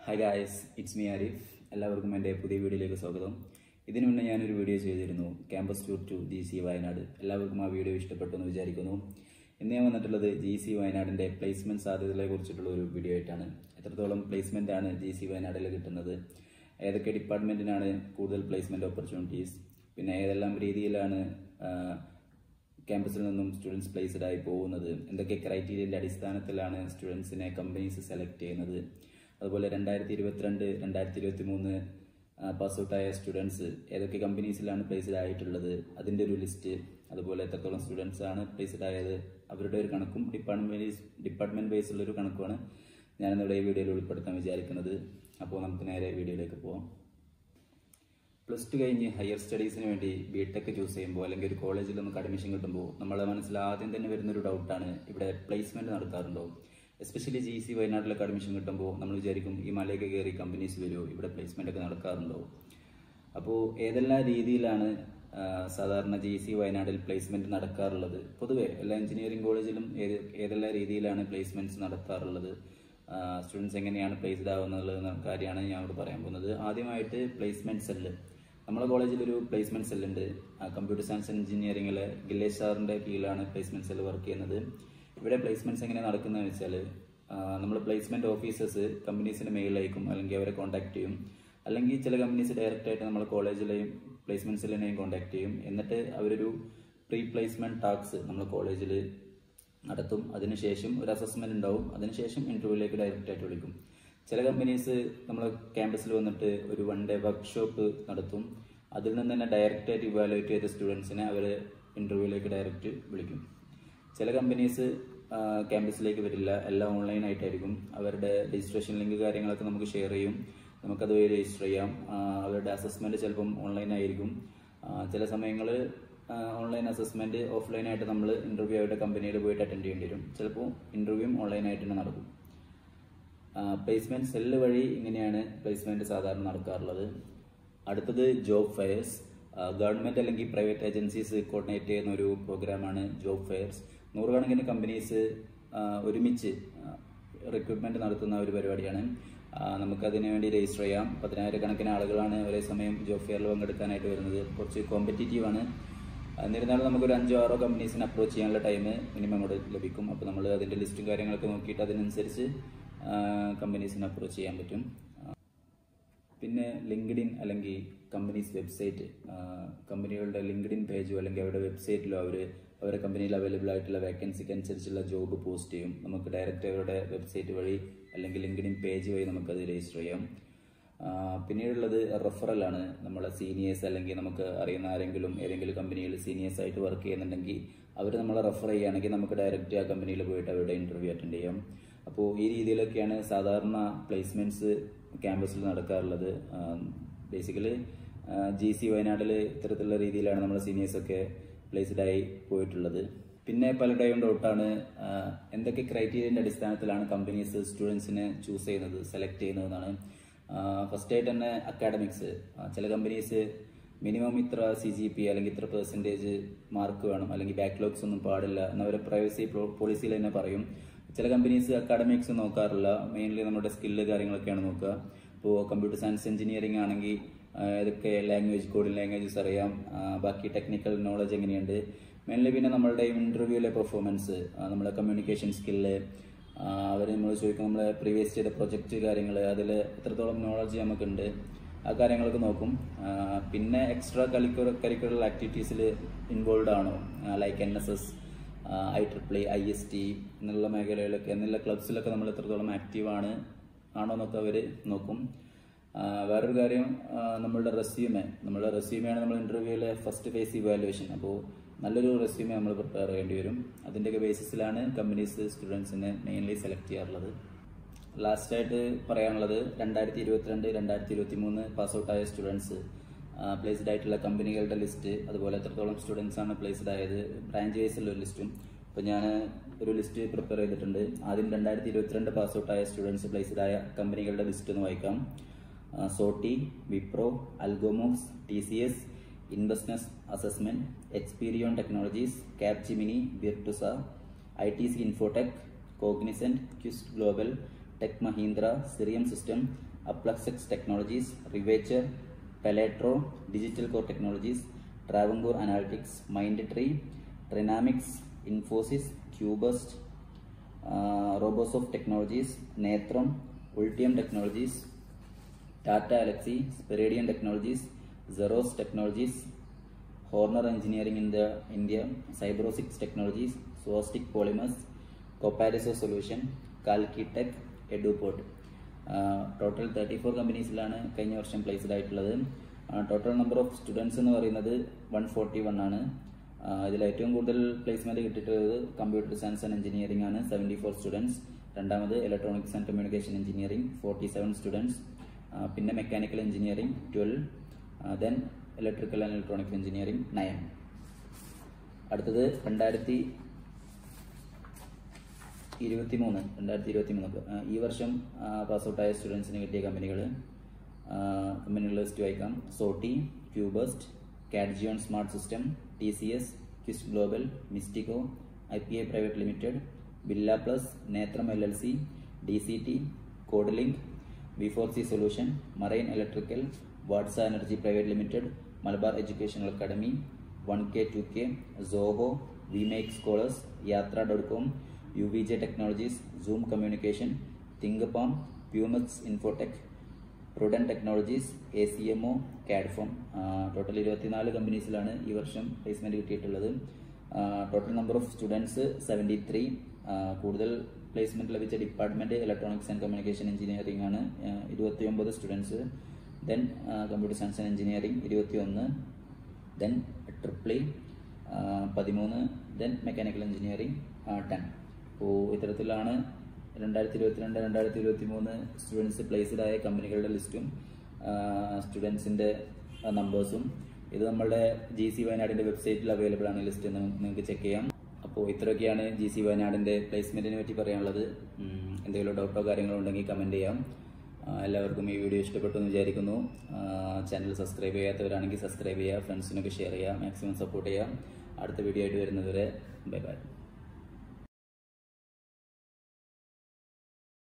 hi guys it's me Arif എല്ലാവർക്കും എൻ്റെ പുതിയ വീഡിയോയിലേക്ക് സ്വാഗതം ഇതിനു മുന്നേ ഞാനൊരു വീഡിയോ ചെയ്തിരുന്നു campus tour to G C Wayanad എല്ലാവർക്കും ആ വീഡിയോ ഇഷ്ടപ്പെട്ടു എന്ന് വിചാരിക്കുന്നു ഇന്ന് ഞാൻ വന്നിട്ടുള്ളത് ജി സി വയനാടിൻ്റെ പ്ലേസ്മെൻറ്റ് സാധ്യതകളെ കുറിച്ചിട്ടുള്ള ഒരു വീഡിയോ ആയിട്ടാണ് എത്രത്തോളം പ്ലേസ്മെൻ്റ് ആണ് ജി സി വയനാട്ടിൽ കിട്ടുന്നത് ഏതൊക്കെ ഡിപ്പാർട്ട്മെൻറ്റിനാണ് കൂടുതൽ പ്ലേസ്മെൻറ്റ് ഓപ്പർച്യൂണിറ്റീസ് പിന്നെ ഏതെല്ലാം രീതിയിലാണ് ആ, ക്യാമ്പസിൽ നിന്നും സ്റ്റുഡൻസ് പ്ലേസ്ഡ് ആയി പോകുന്നത് എന്തൊക്കെ ക്രൈറ്റീരിയൻ്റെ അടിസ്ഥാനത്തിലാണ് സ്റ്റുഡൻസിനെ കമ്പനീസ് സെലക്ട് ചെയ്യുന്നത് അതുപോലെ രണ്ടായിരത്തി ഇരുപത്തിരണ്ട് രണ്ടായിരത്തി ഇരുപത്തി മൂന്ന് പാസ് ഔട്ടായ സ്റ്റുഡൻസ് ഏതൊക്കെ കമ്പനീസിലാണ് പ്ലേസ്ഡ് ആയിട്ടുള്ളത് അതിൻ്റെ ഒരു ലിസ്റ്റ് അതുപോലെ എത്രത്തോളം സ്റ്റുഡൻസ് ആണ് പ്ലേസ്ഡ് ആയത് അവരുടെ ഒരു കണക്കും ഡിപ്പാർട്ട്മെന്റ് വൈസ് ഡിപ്പാർട്ട്മെന്റ് വൈസ് ഉള്ളൊരു കണക്കുമാണ് ഞാനിന്നിവിടെ ഈ വീഡിയോയിൽ ഉൾപ്പെടുത്താൻ വിചാരിക്കുന്നത് അപ്പോൾ നമുക്ക് നേരെ വീഡിയോയിലേക്ക് പോകാം പ്ലസ് ടു കഴിഞ്ഞ് ഹയർ സ്റ്റഡീസിന് വേണ്ടി ബി ടെക് ചൂസ് ചെയ്യുമ്പോൾ അല്ലെങ്കിൽ ഒരു കോളേജിൽ നമുക്ക് അഡ്മിഷൻ കിട്ടുമ്പോൾ നമ്മളെ മനസ്സിൽ ആദ്യം തന്നെ വരുന്നൊരു ഡൗട്ടാണ് ഇവിടെ പ്ലേസ്മെന്റ് നടത്താറുണ്ടോ എസ്പെഷ്യലി ജി സി വയനാട്ടിലൊക്കെ അഡ്മിഷൻ കിട്ടുമ്പോൾ നമ്മൾ വിചാരിക്കും ഈ മലയൊക്കെ കയറി കമ്പനീസ് വരുമോ ഇവിടെ പ്ലേസ്മെന്റ് ഒക്കെ നടക്കാറുണ്ടോ അപ്പോൾ ഏതെല്ലാം രീതിയിലാണ് ആ, സാധാരണ ജി സി വയനാട്ടിൽ പ്ലേസ്മെന്റ് നടക്കാറുള്ളത് പൊതുവെ എല്ലാ എഞ്ചിനീയറിംഗ് കോളേജിലും ഏത് ഏതെല്ലാം രീതിയിലാണ് പ്ലേസ്മെന്റ്സ് നടത്താറുള്ളത് സ്റ്റുഡൻസ് എങ്ങനെയാണ് പ്ലേസ്ഡ് ആവുന്നത് എന്ന കാര്യമാണ് ഞാൻ ഇവിടെ പറയാൻ പോകുന്നത് ആദ്യമായിട്ട് പ്ലേസ്മെന്റ് സെല്ല് നമ്മുടെ കോളേജിൽ ഒരു പ്ലേസ്മെന്റ് സെല്ലുണ്ട് കമ്പ്യൂട്ടർ സയൻസ് എഞ്ചിനീയറിംഗിലെ ഗില്ലേഷ് സാറിന്റെ കീഴിലാണ് പ്ലേസ്മെന്റ് സെല്ല് വർക്ക് ചെയ്യുന്നത് ഇവിടെ പ്ലേസ്മെന്റ്സ് എങ്ങനെ നടക്കുന്നതെന്ന് വെച്ചാൽ നമ്മൾ പ്ലേസ്മെന്റ് ഓഫീസേഴ്സ് കമ്പനീസിന്റെ മെയിൽ അയക്കും അല്ലെങ്കിൽ അവരെ കോൺടാക്ട് ചെയ്യും അല്ലെങ്കിൽ ചില കമ്പനീസ് ഡയറക്റ്റ് ആയിട്ട് നമ്മൾ കോളേജിലെയും പ്ലേസ്മെന്റ് സെല്ലിനെയും കോൺടാക്ട് ചെയ്യും എന്നിട്ട് അവരൊരു പ്രീ പ്ലേസ്മെന്റ് ടാക്സ് നമ്മൾ കോളേജിൽ നടത്തും അതിനുശേഷം ഒരു അസസ്മെന്റ് ഉണ്ടാവും അതിനുശേഷം ഇന്റർവ്യൂവിലേക്ക് ഡയറക്റ്റ് ആയിട്ട് വിളിക്കും ചില കമ്പനീസ് നമ്മൾ ക്യാമ്പസിൽ വന്നിട്ട് ഒരു വൺ ഡേ വർക്ക്ഷോപ്പ് നടത്തും അതിൽ നിന്ന് തന്നെ ഡയറക്റ്റ് ആയിട്ട് ഇവാലുവേറ്റ് ചെയ്ത സ്റ്റുഡൻസിനെ അവർ ഇന്റർവ്യൂവിലേക്ക് ഡയറക്റ്റ് വിളിക്കും ചില കമ്പനീസ് ക്യാമ്പസിലേക്ക് വരില്ല എല്ലാം ഓൺലൈൻ ആയിട്ടായിരിക്കും അവരുടെ രജിസ്ട്രേഷൻ ലിങ്ക് കാര്യങ്ങളൊക്കെ നമുക്ക് ഷെയർ ചെയ്യും നമുക്കത് വഴി രജിസ്റ്റർ ചെയ്യാം ആ, അവരുടെ അസസ്മെന്റ് ചിലപ്പം ഓൺലൈൻ ആയിരിക്കും ആ, ചില സമയങ്ങൾ ഓൺലൈൻ അസസ്മെന്റ് ഓഫ്ലൈൻ ആയിട്ട് നമ്മൾ ഇന്റർവ്യൂ ആയിട്ട് കമ്പനിയിൽ പോയിട്ട് അറ്റൻഡ് ചെയ്യേണ്ടി വരും ചിലപ്പോൾ ഇന്റർവ്യൂവും ഓൺലൈൻ ആയിട്ട് തന്നെ നടക്കും പ്ലേസ്മെന്റ് സെല്ല് വഴി ഇങ്ങനെയാണ് പ്ലേസ്മെന്റ് സാധാരണ നടക്കാറുള്ളത് അടുത്തത് ജോബ് ഫെയർസ് ഗവൺമെന്റ് അല്ലെങ്കിൽ പ്രൈവറ്റ് ഏജൻസീസ് കോർഡിനേറ്റ് ചെയ്യുന്ന ഒരു പ്രോഗ്രാമാണ് ജോബ് ഫെയർസ് നൂറുകണക്കിന് കമ്പനീസ് ഒരുമിച്ച് റിക്രൂട്ട്മെന്റ് നടത്തുന്ന ഒരു പരിപാടിയാണ് ആ, നമുക്കതിനു വേണ്ടി രജിസ്റ്റർ ചെയ്യാം പതിനായിരക്കണക്കിന് ആളുകളാണ് ഒരേ സമയം ജോബ് ഫെയറിൽ പങ്കെടുക്കാനായിട്ട് വരുന്നത് കുറച്ച് കോമ്പറ്റീറ്റീവ് ആണ് എന്നിരുന്നാലും നമുക്കൊരു അഞ്ചോ ആറോ കമ്പനീസിനെ അപ്രോച്ച് ചെയ്യാനുള്ള ടൈം മിനിമം അവിടെ ലഭിക്കും അപ്പോൾ നമ്മൾ അതിൻ്റെ ലിസ്റ്റും കാര്യങ്ങളൊക്കെ നോക്കിയിട്ട് അതിനനുസരിച്ച് കമ്പനീസിനെ അപ്രോച്ച് ചെയ്യാൻ പറ്റും പിന്നെ ലിങ്ക്ഡിൻ അല്ലെങ്കിൽ കമ്പനീസ് വെബ്സൈറ്റ് കമ്പനികളുടെ ലിങ്ക്ഡിൻ പേജോ അല്ലെങ്കിൽ അവരുടെ വെബ്സൈറ്റിലോ അവർ അവരുടെ കമ്പനിയിൽ അവൈലബിൾ ആയിട്ടുള്ള വേക്കൻസിക്ക് അനുസരിച്ചുള്ള ജോബ് പോസ്റ്റ് ചെയ്യും നമുക്ക് ഡയറക്റ്റ് അവരുടെ വെബ്സൈറ്റ് വഴി അല്ലെങ്കിൽ ലിങ്ക്ഡിൻ പേജ് വഴി നമുക്കത് രജിസ്റ്റർ ചെയ്യാം ആ, പിന്നീടുള്ളത് റെഫറലാണ് നമ്മളെ സീനിയേഴ്സ് അല്ലെങ്കിൽ നമുക്ക് അറിയുന്ന ആരെങ്കിലും ഏതെങ്കിലും കമ്പനിയിൽ സീനിയേഴ്സ് ആയിട്ട് വർക്ക് ചെയ്യുന്നുണ്ടെങ്കിൽ അവർ നമ്മളെ റെഫർ ചെയ്യുകയാണെങ്കിൽ നമുക്ക് ഡയറക്റ്റ് ആ കമ്പനിയിൽ പോയിട്ട് അവരുടെ ഇന്റർവ്യൂ അറ്റൻഡ് ചെയ്യാം അപ്പോൾ ഈ രീതിയിലൊക്കെയാണ് സാധാരണ പ്ലേസ്മെന്റ്സ് ക്യാമ്പസിൽ നടക്കാറുള്ളത് ബേസിക്കലി ജി സി വയനാട്ടിൽ ഇത്തരത്തിലുള്ള രീതിയിലാണ് നമ്മുടെ സീനിയേഴ്സൊക്കെ പ്ലേസ്ഡ് ആയി പോയിട്ടുള്ളത് പിന്നെ പലരുടെയും ഡൗട്ടാണ് എന്തൊക്കെ ക്രൈറ്റീരിയന്റെ അടിസ്ഥാനത്തിലാണ് കമ്പനീസ് സ്റ്റുഡൻസിനെ ചൂസ് ചെയ്യുന്നത് സെലക്ട് ചെയ്യുന്നതെന്നാണ് ഫസ്റ്റ് ആയിട്ട് തന്നെ അക്കാഡമിക്സ് ചില കമ്പനീസ് മിനിമം ഇത്ര സി ജി പി അല്ലെങ്കിൽ ഇത്ര പെർസെൻറ്റേജ് മാർക്ക് വേണം അല്ലെങ്കിൽ ബാക്ക്ലോഗ്സ് ഒന്നും പാടില്ല എന്നവരെ പ്രൈവസി പോളിസിയിൽ തന്നെ പറയും ചില കമ്പനീസ് അക്കാഡമിക്സ് നോക്കാറില്ല മെയിൻലി നമ്മുടെ സ്കില്ല് കാര്യങ്ങളൊക്കെയാണ് നോക്കുക ഇപ്പോൾ കമ്പ്യൂട്ടർ സയൻസ് എഞ്ചിനീയറിംഗ് ആണെങ്കിൽ ആ, ഏതൊക്കെ ലാംഗ്വേജ് കോഡിംഗ് ലാംഗ്വേജസ് അറിയാം ആ, ബാക്കി ടെക്നിക്കൽ നോളജ് എങ്ങനെയുണ്ട് മെയിൻലി പിന്നെ നമ്മളുടെ ഇന്റർവ്യൂവിലെ പെർഫോമൻസ് നമ്മളെ കമ്മ്യൂണിക്കേഷൻ സ്കില്ല് അവർ നമ്മൾ ചോദിക്കും നമ്മൾ പ്രീവിയസ് ചെയ്ത പ്രൊജക്റ്റ് കാര്യങ്ങൾ അതിൽ എത്രത്തോളം നോളജ് നമുക്കുണ്ട് ആ കാര്യങ്ങളൊക്കെ നോക്കും ആ, പിന്നെ എക്സ്ട്രാ കരിക്കുലർ കരിക്കുലർ ആക്ടിവിറ്റീസിൽ ഇൻവോൾവ് ആണോ like N S S I triple I S T എന്നുള്ള മേഖലയിലൊക്കെ എന്നുള്ള ക്ലബ്സിലൊക്കെ നമ്മൾ എത്രത്തോളം ആക്റ്റീവ് ആണ് ആണോ എന്നൊക്കെ അവർ നോക്കും ആ, വേറൊരു കാര്യം ആ, നമ്മളുടെ റെസ്യൂമെ നമ്മളുടെ റെസ്യൂമെയാണ് നമ്മൾ ഇന്റർവ്യൂവിലെ ഫസ്റ്റ് ഫേസ് ഇവാലുവേഷൻ അപ്പോൾ നല്ലൊരു റെസ്യൂമെ നമ്മൾ പ്രിപ്പയർ ചെയ്യേണ്ടി വരും അതിൻ്റെയൊക്കെ ബേസിസിലാണ് കമ്പനീസ് സ്റ്റുഡൻസിനെ മെയിൻലി സെലക്ട് ചെയ്യാറുള്ളത് ലാസ്റ്റായിട്ട് പറയാനുള്ളത് രണ്ടായിരത്തി ഇരുപത്തിരണ്ട് രണ്ടായിരത്തി ഇരുപത്തി മൂന്ന് പാസ് ഔട്ടായ സ്റ്റുഡൻസ് പ്ലേസ്ഡ് ആയിട്ടുള്ള കമ്പനികളുടെ ലിസ്റ്റ് അതുപോലെ എത്രത്തോളം സ്റ്റുഡൻസ് ആണ് പ്ലേസ്ഡ് ആയത് ബ്രാഞ്ച് വൈസുള്ള ഒരു ലിസ്റ്റും ഇപ്പോൾ ഞാൻ ഒരു ലിസ്റ്റ് പ്രിപ്പയർ ചെയ്തിട്ടുണ്ട് ആദ്യം രണ്ടായിരത്തി ഇരുപത്തിരണ്ട് പാസ് ഔട്ടായ സ്റ്റുഡൻസ് പ്ലേസ്ഡ് ആയ കമ്പനികളുടെ ലിസ്റ്റ് ഒന്ന് വായിക്കാം സോട്ടി വിപ്രോ അൽഗോമോസ് ടി സി എസ് ഇൻവെസ്റ്റ്നസ് assessment Experion technologies Capgemini Virtusa I T C infotech Cognizant Quest global tech Mahindra സിറിയം സിസ്റ്റം അപ്ലക്സെക്സ് ടെക്നോളജീസ് റിവേച്ചർ പെലേട്രോ digital core technologies Travancore analytics Mindtree Trinamix Infosys QBurst Robosoft technologies നേത്രം ഉൾട്ടിയം technologies Tata Elxsi Speridian technologies സെറോസ് technologies Horner engineering in the India Cybrosys technologies സോസ്റ്റിക് polymers കൊപ്പാരിസോ solution കാൽക്കി tech Eduport total thirty four കമ്പനീസിലാണ് കഴിഞ്ഞ വർഷം പ്ലേസ്ഡ് ആയിട്ടുള്ളത് ടോട്ടൽ നമ്പർ ഓഫ് സ്റ്റുഡൻസ് എന്ന് പറയുന്നത് വൺ ഫോർട്ടി വൺ ആണ് ഇതിൽ ഏറ്റവും കൂടുതൽ പ്ലേസ്മെന്റ് കിട്ടിയിട്ടുള്ളത് കമ്പ്യൂട്ടർ സയൻസ് ആൻഡ് എഞ്ചിനീയറിംഗ് ആണ് സെവൻറ്റി ഫോർ സ്റ്റുഡൻസ് രണ്ടാമത് electronics and communication engineering forty seven students പിന്നെ mechanical engineering twelve then electrical and electronics engineering nine അടുത്തത് രണ്ടായിരത്തി ഇരുപത്തി മൂന്ന് രണ്ടായിരത്തി ഇരുപത്തി മൂന്ന് ഈ വർഷം പാസ് ഔട്ടായ സ്റ്റുഡൻസിന് കിട്ടിയ കമ്പനികൾ കമ്പനികൾ ലിസ്റ്റ് വായിക്കാം സോട്ടി ക്യൂബസ്റ്റ് കാഡ്ജിയോൺ smart system T C S Quest global മിസ്റ്റിക്കോ I P I private limited ബില്ല പ്ലസ് നേത്രം L L C D C T Codelink B four C solution marine electrical വാട്സ energy private limited Malabar educational academy one K two K Zoho we make scholars Yatra dot com U V J technologies Zoom communication ThinkPalm പ്യൂമക്സ് infotech പ്രുഡൻ technologies A C M O കാഡ്ഫോം total ഇരുപത്തിനാല് കമ്പനീസിലാണ് ഈ വർഷം placement കിട്ടിയിട്ടുള്ളത് total number of students seventy three കൂടുതൽ placement ലഭിച്ച department electronics and communication engineering ആണ് ഇരുപത്തി ഒമ്പത് students then computer science and engineering ഇരുപത്തി ഒന്ന് ദെൻ ട്രിപ്പിളി പതിമൂന്ന് ദെൻ മെക്കാനിക്കൽ എഞ്ചിനീയറിംഗ് ടെൻ അപ്പോൾ ഇത്തരത്തിലാണ് രണ്ടായിരത്തി ഇരുപത്തിരണ്ട് രണ്ടായിരത്തി ഇരുപത്തി മൂന്ന് സ്റ്റുഡൻസ് പ്ലേസ്ഡ് ആയ കമ്പനികളുടെ ലിസ്റ്റും സ്റ്റുഡൻസിൻ്റെ നമ്പേഴ്സും ഇത് നമ്മളുടെ ജി സി വയനാടിൻ്റെ വെബ്സൈറ്റിൽ അവൈലബിൾ ആണ് ലിസ്റ്റ് നിങ്ങൾക്ക് ചെക്ക് ചെയ്യാം അപ്പോൾ ഇത്രയൊക്കെയാണ് ജി സി വയനാടിൻ്റെ പ്ലേസ്മെൻറ്റിനെ പറ്റി പറയാനുള്ളത് എന്തെങ്കിലും ഡൗട്ടോ കാര്യങ്ങളോ ഉണ്ടെങ്കിൽ കമൻറ്റ് ചെയ്യാം എല്ലാവർക്കും ഈ വീഡിയോ ഇഷ്ടപ്പെട്ടു എന്ന് വിചാരിക്കുന്നു ചാനൽ സബ്സ്ക്രൈബ് ചെയ്യാത്തവരാണെങ്കിൽ സബ്സ്ക്രൈബ് ചെയ്യുക ഫ്രണ്ട്സിനൊക്കെ ഷെയർ ചെയ്യുക മാക്സിമം സപ്പോർട്ട് ചെയ്യുക അടുത്ത വീഡിയോ ആയിട്ട് വരുന്നതുവരെ ബൈ ബൈ